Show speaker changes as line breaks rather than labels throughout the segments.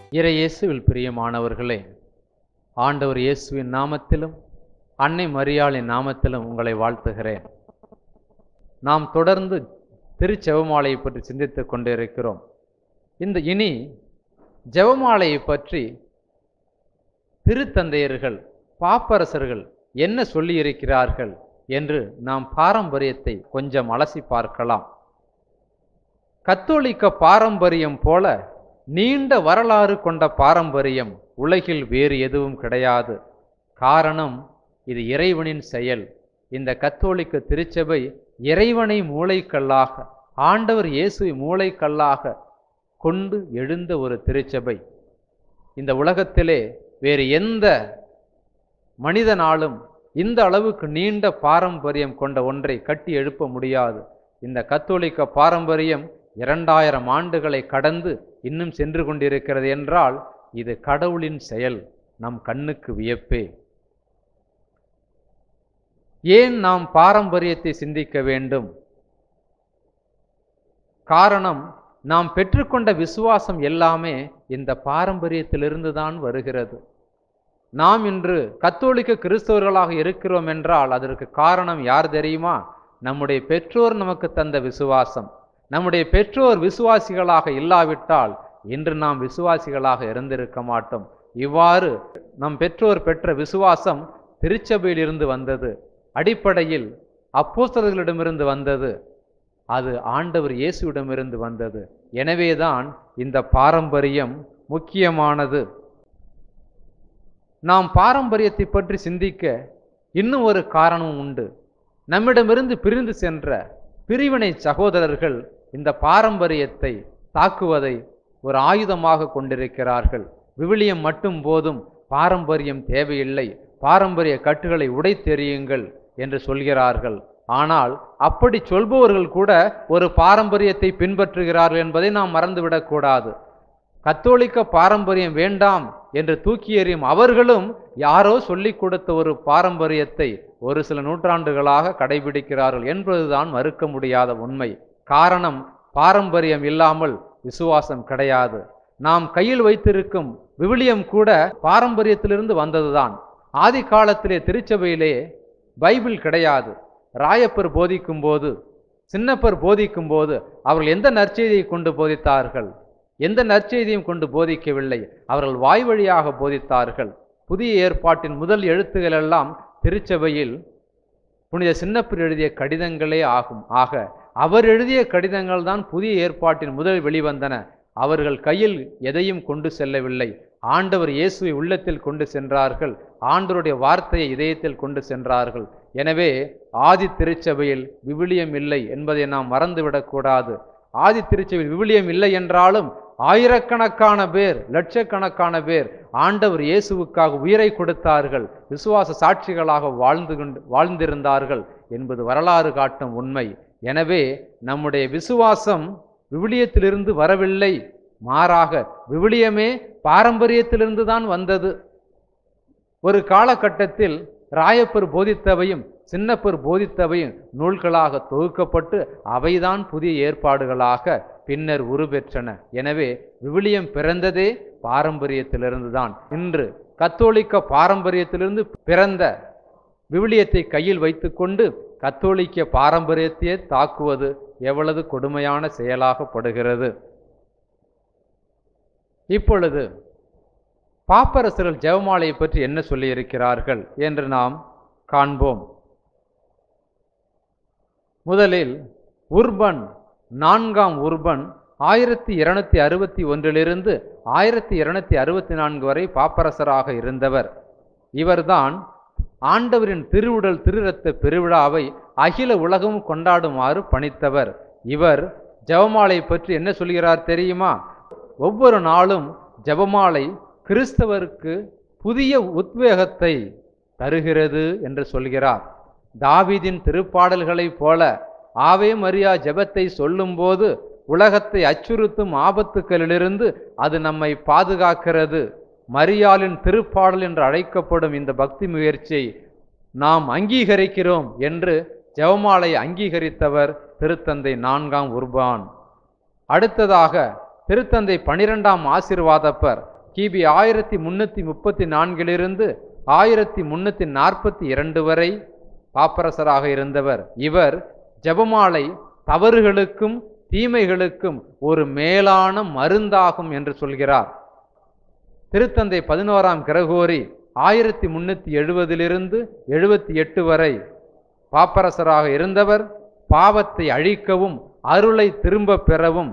இறை இயேசுவில் பிரியமானவர்களே ஆண்டவர் இயேசுவின் நாமத்திலும் அன்னை மரியாளின் நாமத்திலும் உங்களை வாழ்த்துகிறேன் நாம் தொடர்ந்து திருச்செவமாலையை பற்றி சிந்தித்துக் கொண்டிருக்கிறோம் இந்த இனி ஜெபமாலையை பற்றி திருத்தந்தையர்கள் பாப்பரசர்கள் என்ன சொல்லியிருக்கிறார்கள் என்று நாம் பாரம்பரியத்தை கொஞ்சம் அலசி பார்க்கலாம் கத்தோலிக்க பாரம்பரியம் போல நீண்ட வரலாறு கொண்ட பாரம்பரியம் உலகில் வேறு எதுவும் கிடையாது காரணம் இது இறைவனின் செயல் இந்த கத்தோலிக்க திருச்சபை இறைவனை மூளைக்கல்லாக ஆண்டவர் இயேசுவை மூளைக்கல்லாக கொண்டு எழுந்த ஒரு திருச்சபை இந்த உலகத்திலே வேறு எந்த மனிதனாலும் இந்த அளவுக்கு நீண்ட பாரம்பரியம் கொண்ட ஒன்றை கட்டி எழுப்ப முடியாது இந்த கத்தோலிக்க பாரம்பரியம் இரண்டாயிரம் ஆண்டுகளை கடந்து இன்னும் சென்று கொண்டிருக்கிறது என்றால் இது கடவுளின் செயல் நம் கண்ணுக்கு வியப்பே ஏன் நாம் பாரம்பரியத்தை சிந்திக்க வேண்டும் காரணம் நாம் பெற்றுக்கொண்ட விசுவாசம் எல்லாமே இந்த பாரம்பரியத்திலிருந்து தான் வருகிறது நாம் இன்று கத்தோலிக்க கிறிஸ்தவர்களாக இருக்கிறோம் என்றால் அதற்கு காரணம் யார் தெரியுமா நம்முடைய பெற்றோர் நமக்கு தந்த விசுவாசம் நம்முடைய பெற்றோர் விசுவாசிகளாக இல்லாவிட்டால் இன்று நாம் விசுவாசிகளாக இருந்திருக்க மாட்டோம் இவ்வாறு நம் பெற்றோர் பெற்ற விசுவாசம் திருச்சபையிலிருந்து வந்தது அடிப்படையில் அப்போஸ்தலர்களிடமிருந்து வந்தது அது ஆண்டவர் இயேசுவிடமிருந்து வந்தது எனவேதான் இந்த பாரம்பரியம் முக்கியமானது நாம் பாரம்பரியத்தை பற்றி சிந்திக்க இன்னும் ஒரு காரணம் உண்டு நம்மிடமிருந்து பிரிந்து சென்ற பிரிவினை சகோதரர்கள் இந்த பாரம்பரியத்தை தாக்குவதை ஒரு ஆயுதமாக கொண்டிருக்கிறார்கள் விவிலியம் மட்டும் போதும் பாரம்பரியம் தேவையில்லை பாரம்பரிய கட்டுகளை உடைத்தெறியுங்கள் என்று சொல்கிறார்கள் ஆனால் அப்படி சொல்பவர்கள் கூட ஒரு பாரம்பரியத்தை பின்பற்றுகிறார்கள் என்பதை நாம் மறந்துவிடக்கூடாது கத்தோலிக்க பாரம்பரியம் வேண்டாம் என்று தூக்கி எறியும் அவர்களும் யாரோ சொல்லிக் கொடுத்த ஒரு பாரம்பரியத்தை ஒரு சில நூற்றாண்டுகளாக கடைபிடிக்கிறார்கள் என்பதுதான் மறுக்க முடியாத உண்மை காரணம் பாரம்பரியம் இல்லாமல் விசுவாசம் கிடையாது நாம் கையில் வைத்திருக்கும் விவிலியம் கூட பாரம்பரியத்திலிருந்து வந்ததுதான் ஆதி காலத்திலே திருச்சபையிலே பைபிள் கிடையாது ராயப்பர் போதிக்கும் போது சின்னப்பர் போதிக்கும் போது அவர்கள் எந்த நற்செய்தியை கொண்டு போதித்தார்கள் எந்த நற்செய்தியும் கொண்டு போதிக்கவில்லை அவர்கள் வாய் வழியாக போதித்தார்கள் புதிய ஏற்பாட்டின் முதல் எழுத்துகள் எல்லாம் திருச்சபையில் புனித சின்னப்பர் எழுதிய கடிதங்களே ஆகும் ஆக அவர் எழுதிய கடிதங்கள் தான் புதிய ஏற்பாட்டின் முதல் வெளிவந்தன அவர்கள் கையில் எதையும் கொண்டு செல்லவில்லை ஆண்டவர் இயேசுவை உள்ளத்தில் கொண்டு சென்றார்கள் ஆண்டவருடைய வார்த்தையை இதயத்தில் கொண்டு சென்றார்கள் எனவே ஆதி திருச்சபையில் விவிலியம் இல்லை என்பதை நாம் மறந்துவிடக்கூடாது ஆதி திருச்சபையில் விவிலியம் இல்லை என்றாலும் ஆயிரக்கணக்கான பேர் லட்சக்கணக்கான பேர் ஆண்டவர் இயேசுவுக்காக உயிரை கொடுத்தார்கள் விசுவாச சாட்சிகளாக வாழ்ந்து கொண்டு வாழ்ந்திருந்தார்கள் என்பது வரலாறு காட்டும் உண்மை எனவே நம்முடைய விசுவாசம் விவிலியத்திலிருந்து வரவில்லை மாறாக விவிலியமே பாரம்பரியத்திலிருந்து தான் வந்தது ஒரு காலகட்டத்தில் ராயப்பர் போதித்தவையும் சின்னப்பர் போதித்தவையும் நூல்களாக தொகுக்கப்பட்டு அவைதான் புதிய ஏற்பாடுகளாக பின்னர் உருபெற்றன எனவே விவிலியம் பிறந்ததே பாரம்பரியத்திலிருந்து தான் இன்று கத்தோலிக்க பாரம்பரியத்திலிருந்து பிறந்த விவிலியத்தை கையில் வைத்துக்கொண்டு கத்தோலிக்க பாரம்பரியத்தையே தாக்குவது எவ்வளவு கொடுமையான செயலாகப்படுகிறது இப்பொழுது பாப்பரசர்கள் ஜெபமாலையை பற்றி என்ன சொல்லியிருக்கிறார்கள் என்று நாம் காண்போம் முதலில் உர்பன் நான்காம் உர்பன் ஆயிரத்தி இருநூத்தி அறுபத்தி ஒன்றிலிருந்து ஆயிரத்தி இருநூத்தி அறுபத்தி நான்கு வரை பாப்பரசராக இருந்தவர் இவர்தான் ஆண்டவரின் திருவுடல் திருரத்த பெருவிழாவை அகில உலகம் கொண்டாடுமாறு பணித்தவர் இவர் ஜெபமாலை பற்றி என்ன சொல்கிறார் தெரியுமா ஒவ்வொரு நாளும் ஜெபமாலை கிறிஸ்தவருக்கு புதிய உத்வேகத்தை தருகிறது என்று சொல்கிறார் தாவீதின் திருப்பாடல்களைப் போல ஆவே மரியா ஜெபத்தை சொல்லும்போது உலகத்தை அச்சுறுத்தும் ஆபத்துக்களிலிருந்து அது நம்மை பாதுகாக்கிறது மரியாளின் திருப்பாடல் என்று அழைக்கப்படும் இந்த பக்தி முயற்சியை நாம் அங்கீகரிக்கிறோம் என்று ஜெபமாலை அங்கீகரித்தவர் திருத்தந்தை நான்காம் உர்பான் அடுத்ததாக திருத்தந்தை பனிரெண்டாம் ஆசிர்வாதப்பர் கிபி ஆயிரத்தி முன்னூற்றி முப்பத்தி நான்கிலிருந்து ஆயிரத்தி முன்னூற்றி நாற்பத்தி இரண்டு வரை பாப்பரசராக இருந்தவர் இவர் ஜெபமாலை தவறுகளுக்கும் தீமைகளுக்கும் ஒரு மேலான மருந்தாகும் என்று சொல்கிறார் திருத்தந்தை பதினோராம் கிரகோரி ஆயிரத்தி முன்னூற்றி எழுபதிலிருந்து எழுபத்தி எட்டு வரை பாப்பரசராக இருந்தவர் பாவத்தை அழிக்கவும் அருளை திரும்ப பெறவும்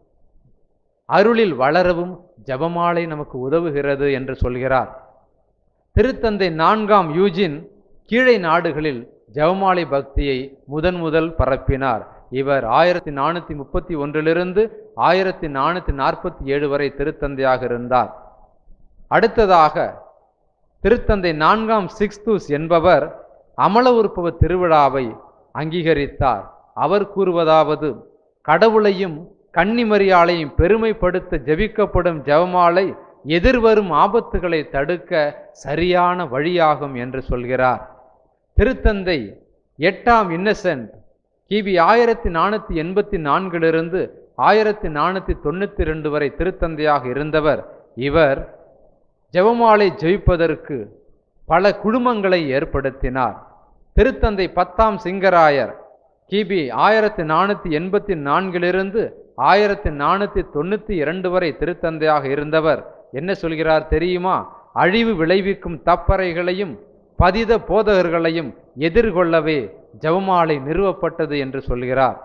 அருளில் வளரவும் ஜபமாலை நமக்கு உதவுகிறது என்று சொல்கிறார் திருத்தந்தை நான்காம் யூஜின் கீழை நாடுகளில் ஜெபமாலை பக்தியை முதன் முதல் பரப்பினார் இவர் ஆயிரத்தி நானூற்றி முப்பத்தி ஒன்றிலிருந்து ஆயிரத்தி நானூற்றி நாற்பத்தி ஏழு வரை திருத்தந்தையாக இருந்தார் அடுத்ததாக திருத்தந்தை நான்காம் சிக்ஸ்தூஸ் என்பவர் அமல உற்பவ திருவிழாவை அங்கீகரித்தார் அவர் கூறுவதாவது கடவுளையும் கன்னிமரியாளையும் பெருமைப்படுத்த ஜெபிக்கப்படும் ஜெபமாலை எதிர்வரும் ஆபத்துகளை தடுக்க சரியான வழியாகும் என்று சொல்கிறார் திருத்தந்தை எட்டாம் இன்னசென்ட் கிபி ஆயிரத்தி நானூற்றி எண்பத்தி நான்கிலிருந்து ஆயிரத்தி நானூற்றி தொண்ணூற்றி ரெண்டு வரை திருத்தந்தையாக இருந்தவர் இவர் ஜெபமாலை ஜெயிப்பதற்கு பல குழுமங்களை ஏற்படுத்தினார் திருத்தந்தை பத்தாம் சிங்கராயர் கிபி ஆயிரத்தி நானூற்றி எண்பத்தி நான்கிலிருந்து ஆயிரத்தி நானூற்றி தொண்ணூற்றி இரண்டு வரை திருத்தந்தையாக இருந்தவர் என்ன சொல்கிறார் தெரியுமா அழிவு விளைவிக்கும் தப்பறைகளையும் பதித போதகர்களையும் எதிர்கொள்ளவே ஜெபமாலை நிறுவப்பட்டது என்று சொல்கிறார்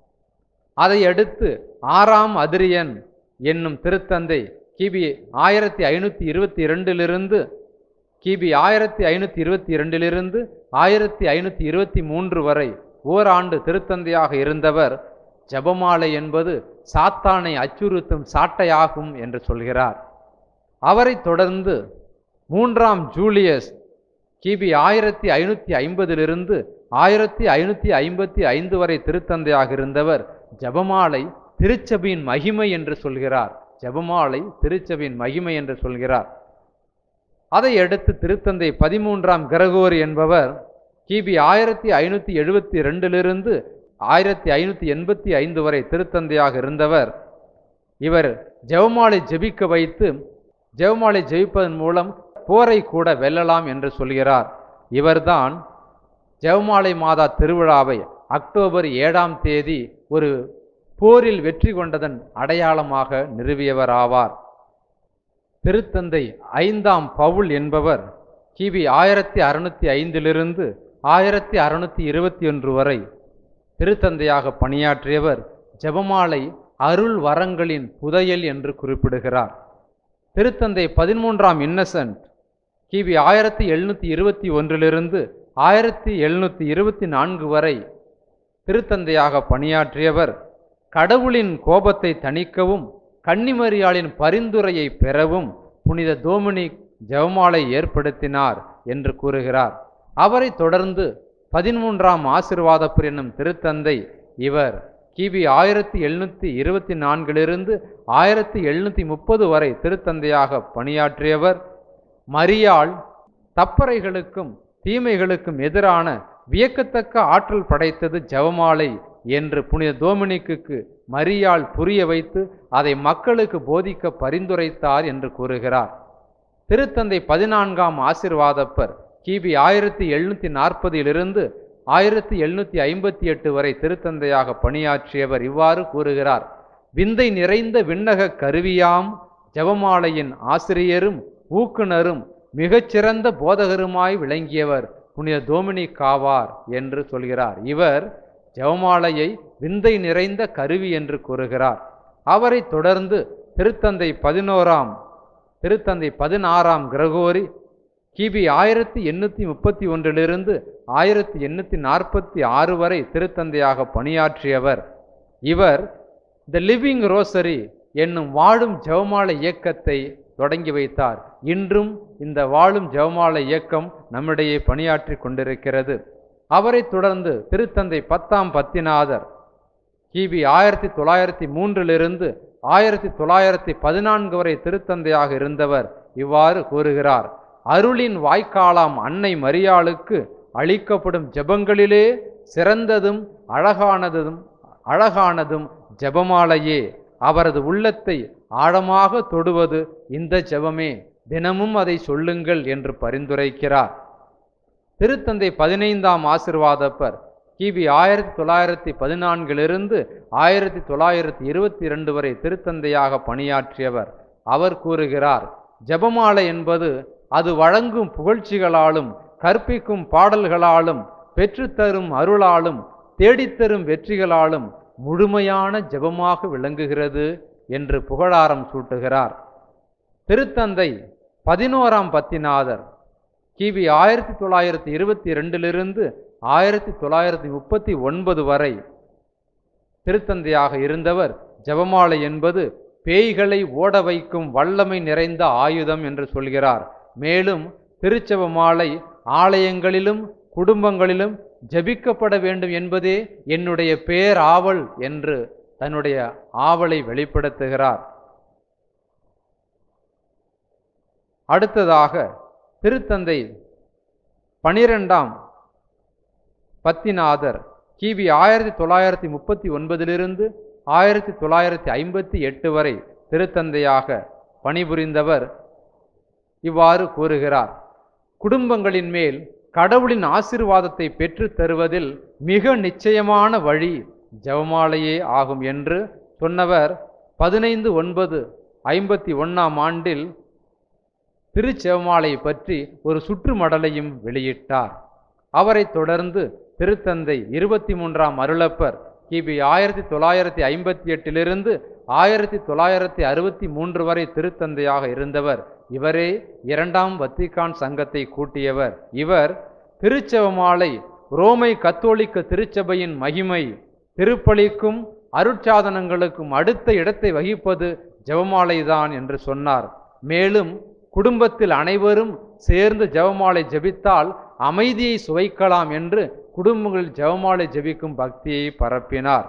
அதை அடுத்து ஆறாம் அதிரியன் என்னும் திருத்தந்தை கிபி ஆயிரத்தி ஐநூற்றி இருபத்தி இரண்டிலிருந்து கிபி ஆயிரத்தி ஐநூற்றி இருபத்தி இரண்டிலிருந்து ஆயிரத்தி ஐநூற்றி இருபத்தி மூன்று வரை ஓராண்டு திருத்தந்தையாக இருந்தவர் ஜெபமாலை என்பது சாத்தானை அச்சுறுத்தும் சாட்டையாகும் என்று சொல்கிறார் அவரைத் தொடர்ந்து மூன்றாம் ஜூலியஸ் கிபி ஆயிரத்தி ஐநூற்றி ஐம்பதிலிருந்து ஆயிரத்தி ஐநூற்றி ஐம்பத்தி ஐந்து வரை திருத்தந்தையாக இருந்தவர் ஜெபமாலை திருச்சபையின் மகிமை என்று சொல்கிறார் ஜெபமாலை திருச்சபையின் மகிமை என்று சொல்கிறார் அதை அடுத்து திருத்தந்தை பதிமூன்றாம் கிரகோரி என்பவர் கிபி ஆயிரத்தி ஐநூற்றி எழுபத்தி ரெண்டிலிருந்து ஆயிரத்தி ஐநூற்றி எண்பத்தி ஐந்து வரை திருத்தந்தையாக இருந்தவர் இவர் ஜெபமாலை ஜெபிக்க வைத்து ஜெபமாலை ஜெயிப்பதன் மூலம் போரை கூட வெல்லலாம் என்று சொல்கிறார் இவர்தான் ஜெபமாலை மாதா திருவிழாவை அக்டோபர் ஏழாம் தேதி ஒரு போரில் வெற்றி கொண்டதன் அடையாளமாக நிறுவியவர் ஆவார் திருத்தந்தை ஐந்தாம் பவுல் என்பவர் கிபி ஆயிரத்தி அறுநூத்தி ஐந்திலிருந்து ஆயிரத்தி அறுநூத்தி இருபத்தி ஒன்று வரை திருத்தந்தையாக பணியாற்றியவர் ஜெபமாலை அருள் வரங்களின் புதையல் என்று குறிப்பிடுகிறார் திருத்தந்தை பதிமூன்றாம் இன்னசென்ட் கிபி ஆயிரத்தி எழுநூற்றி இருபத்தி ஒன்றிலிருந்து ஆயிரத்தி எழுநூற்றி இருபத்தி நான்கு வரை திருத்தந்தையாக பணியாற்றியவர் கடவுளின் கோபத்தை தணிக்கவும் கன்னிமரியாளின் பரிந்துரையை பெறவும் புனித டோமினிக் ஜெபமாலை ஏற்படுத்தினார் என்று கூறுகிறார் அவரை தொடர்ந்து பதிமூன்றாம் ஆசிர்வாதப்பர் என்னும் திருத்தந்தை இவர் கிபி ஆயிரத்தி எழுநூற்றி இருபத்தி நான்கிலிருந்து ஆயிரத்தி எழுநூற்றி முப்பது வரை திருத்தந்தையாக பணியாற்றியவர் மரியாள் தப்பறைகளுக்கும் தீமைகளுக்கும் எதிரான வியக்கத்தக்க ஆற்றல் படைத்தது ஜெபமாலை என்று புனித டோமினிக்குக்கு மரியாள் புரிய வைத்து அதை மக்களுக்கு போதிக்க பரிந்துரைத்தார் என்று கூறுகிறார் திருத்தந்தை பதினான்காம் ஆசிர்வாதப்பர் கிபி ஆயிரத்தி எழுநூற்றி நாற்பதிலிருந்து ஆயிரத்தி எழுநூற்றி ஐம்பத்தி எட்டு வரை திருத்தந்தையாக பணியாற்றியவர் இவ்வாறு கூறுகிறார் விந்தை நிறைந்த விண்ணக கருவியாம் ஜெபமாலையின் ஆசிரியரும் ஊக்குனரும் மிகச்சிறந்த போதகருமாய் விளங்கியவர் புனித டோமினிக் ஆவார் என்று சொல்கிறார் இவர் ஜெபமாலையை விந்தை நிறைந்த கருவி என்று கூறுகிறார் அவரை தொடர்ந்து திருத்தந்தை பதினோராம் திருத்தந்தை பதினாறாம் கிரகோரி கிபி ஆயிரத்தி எண்ணூற்றி முப்பத்தி ஒன்றிலிருந்து ஆயிரத்தி எண்ணூற்றி நாற்பத்தி ஆறு வரை திருத்தந்தையாக பணியாற்றியவர் இவர் த லிவிங் ரோசரி என்னும் வாழும் ஜெபமாலை இயக்கத்தை தொடங்கி வைத்தார் இன்றும் இந்த வாழும் ஜெபமாலை இயக்கம் நம்மிடையே பணியாற்றி கொண்டிருக்கிறது அவரைத் தொடர்ந்து திருத்தந்தை பத்தாம் பத்திநாதர் கிபி ஆயிரத்தி தொள்ளாயிரத்தி மூன்றிலிருந்து ஆயிரத்தி தொள்ளாயிரத்தி பதினான்கு வரை திருத்தந்தையாக இருந்தவர் இவ்வாறு கூறுகிறார் அருளின் வாய்க்காலாம் அன்னை மரியாளுக்கு அளிக்கப்படும் ஜெபங்களிலே சிறந்ததும் அழகானதும் அழகானதும் ஜெபமாலையே அவரது உள்ளத்தை ஆழமாக தொடுவது இந்த ஜெபமே தினமும் அதை சொல்லுங்கள் என்று பரிந்துரைக்கிறார் திருத்தந்தை பதினைந்தாம் ஆசிர்வாதப்பர் கிபி ஆயிரத்தி தொள்ளாயிரத்தி பதினான்கிலிருந்து ஆயிரத்தி தொள்ளாயிரத்தி இருபத்தி இரண்டு வரை திருத்தந்தையாக பணியாற்றியவர் அவர் கூறுகிறார் ஜெபமாலை என்பது அது வழங்கும் புகழ்ச்சிகளாலும் கற்பிக்கும் பாடல்களாலும் பெற்றுத்தரும் அருளாலும் தேடித்தரும் வெற்றிகளாலும் முழுமையான ஜெபமாக விளங்குகிறது என்று புகழாரம் சூட்டுகிறார் திருத்தந்தை பதினோராம் பத்திநாதர் கிபி ஆயிரத்தி தொள்ளாயிரத்தி இருபத்தி ரெண்டிலிருந்து ஆயிரத்தி தொள்ளாயிரத்தி முப்பத்தி ஒன்பது வரை திருத்தந்தையாக இருந்தவர் ஜெபமாலை என்பது பேய்களை ஓட வைக்கும் வல்லமை நிறைந்த ஆயுதம் என்று சொல்கிறார் மேலும் திருச்செபமாலை ஆலயங்களிலும் குடும்பங்களிலும் ஜபிக்கப்பட வேண்டும் என்பதே என்னுடைய பேராவல் என்று தன்னுடைய ஆவலை வெளிப்படுத்துகிறார் அடுத்ததாக திருத்தந்தை பனிரெண்டாம் பத்திநாதர் கிபி ஆயிரத்தி தொள்ளாயிரத்தி முப்பத்தி ஒன்பதிலிருந்து ஆயிரத்தி தொள்ளாயிரத்தி ஐம்பத்தி எட்டு வரை திருத்தந்தையாக பணிபுரிந்தவர் இவ்வாறு கூறுகிறார் குடும்பங்களின் மேல் கடவுளின் ஆசிர்வாதத்தை பெற்று தருவதில் மிக நிச்சயமான வழி ஜெபமாலையே ஆகும் என்று சொன்னவர் பதினைந்து ஒன்பது ஐம்பத்தி ஒன்னாம் ஆண்டில் திருச்செவமாலை பற்றி ஒரு சுற்றுமடலையும் வெளியிட்டார் அவரைத் தொடர்ந்து திருத்தந்தை இருபத்தி மூன்றாம் அருளப்பர் கிபி ஆயிரத்தி தொள்ளாயிரத்தி ஐம்பத்தி எட்டிலிருந்து ஆயிரத்தி தொள்ளாயிரத்தி அறுபத்தி மூன்று வரை திருத்தந்தையாக இருந்தவர் இவரே இரண்டாம் வத்திக்கான் சங்கத்தை கூட்டியவர் இவர் திருச்செவமாலை ரோமை கத்தோலிக்க திருச்சபையின் மகிமை திருப்பலிக்கும் அருட்சாதனங்களுக்கும் அடுத்த இடத்தை வகிப்பது ஜெபமாலைதான் என்று சொன்னார் மேலும் குடும்பத்தில் அனைவரும் சேர்ந்து ஜெபமாலை ஜெபித்தால் அமைதியை சுவைக்கலாம் என்று குடும்பங்களில் ஜெபமாலை ஜெபிக்கும் பக்தியை பரப்பினார்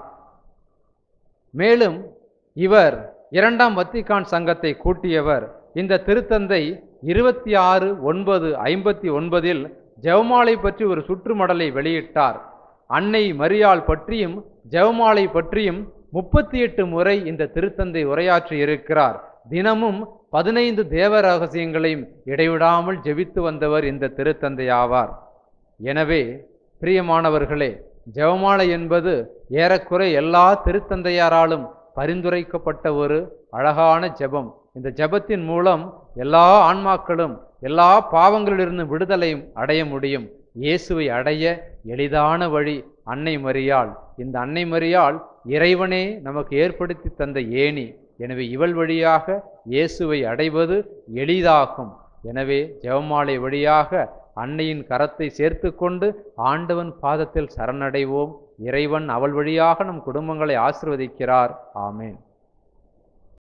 மேலும் இவர் இரண்டாம் வத்திக்கான் சங்கத்தை கூட்டியவர் இந்த திருத்தந்தை இருபத்தி ஆறு ஒன்பது ஐம்பத்தி ஒன்பதில் ஜெவமாலை பற்றி ஒரு சுற்றுமடலை வெளியிட்டார் அன்னை மரியாள் பற்றியும் ஜெவமாலை பற்றியும் முப்பத்தி எட்டு முறை இந்த திருத்தந்தை உரையாற்றி இருக்கிறார் தினமும் பதினைந்து தேவ ரகசியங்களையும் இடைவிடாமல் ஜெபித்து வந்தவர் இந்த திருத்தந்தை ஆவார் எனவே பிரியமானவர்களே ஜெபமாலை என்பது ஏறக்குறை எல்லா திருத்தந்தையாராலும் பரிந்துரைக்கப்பட்ட ஒரு அழகான ஜெபம் இந்த ஜெபத்தின் மூலம் எல்லா ஆன்மாக்களும் எல்லா பாவங்களிலிருந்து விடுதலை அடைய முடியும் இயேசுவை அடைய எளிதான வழி அன்னை மரியாள் இந்த அன்னை மரியாள் இறைவனே நமக்கு ஏற்படுத்தி தந்த ஏணி எனவே இவள் வழியாக இயேசுவை அடைவது எளிதாகும் எனவே ஜெபமாலை வழியாக அன்னையின் கரத்தை சேர்த்து கொண்டு ஆண்டவன் பாதத்தில் சரணடைவோம் இறைவன் அவள் வழியாக நம் குடும்பங்களை ஆசிர்வதிக்கிறார் ஆமேன்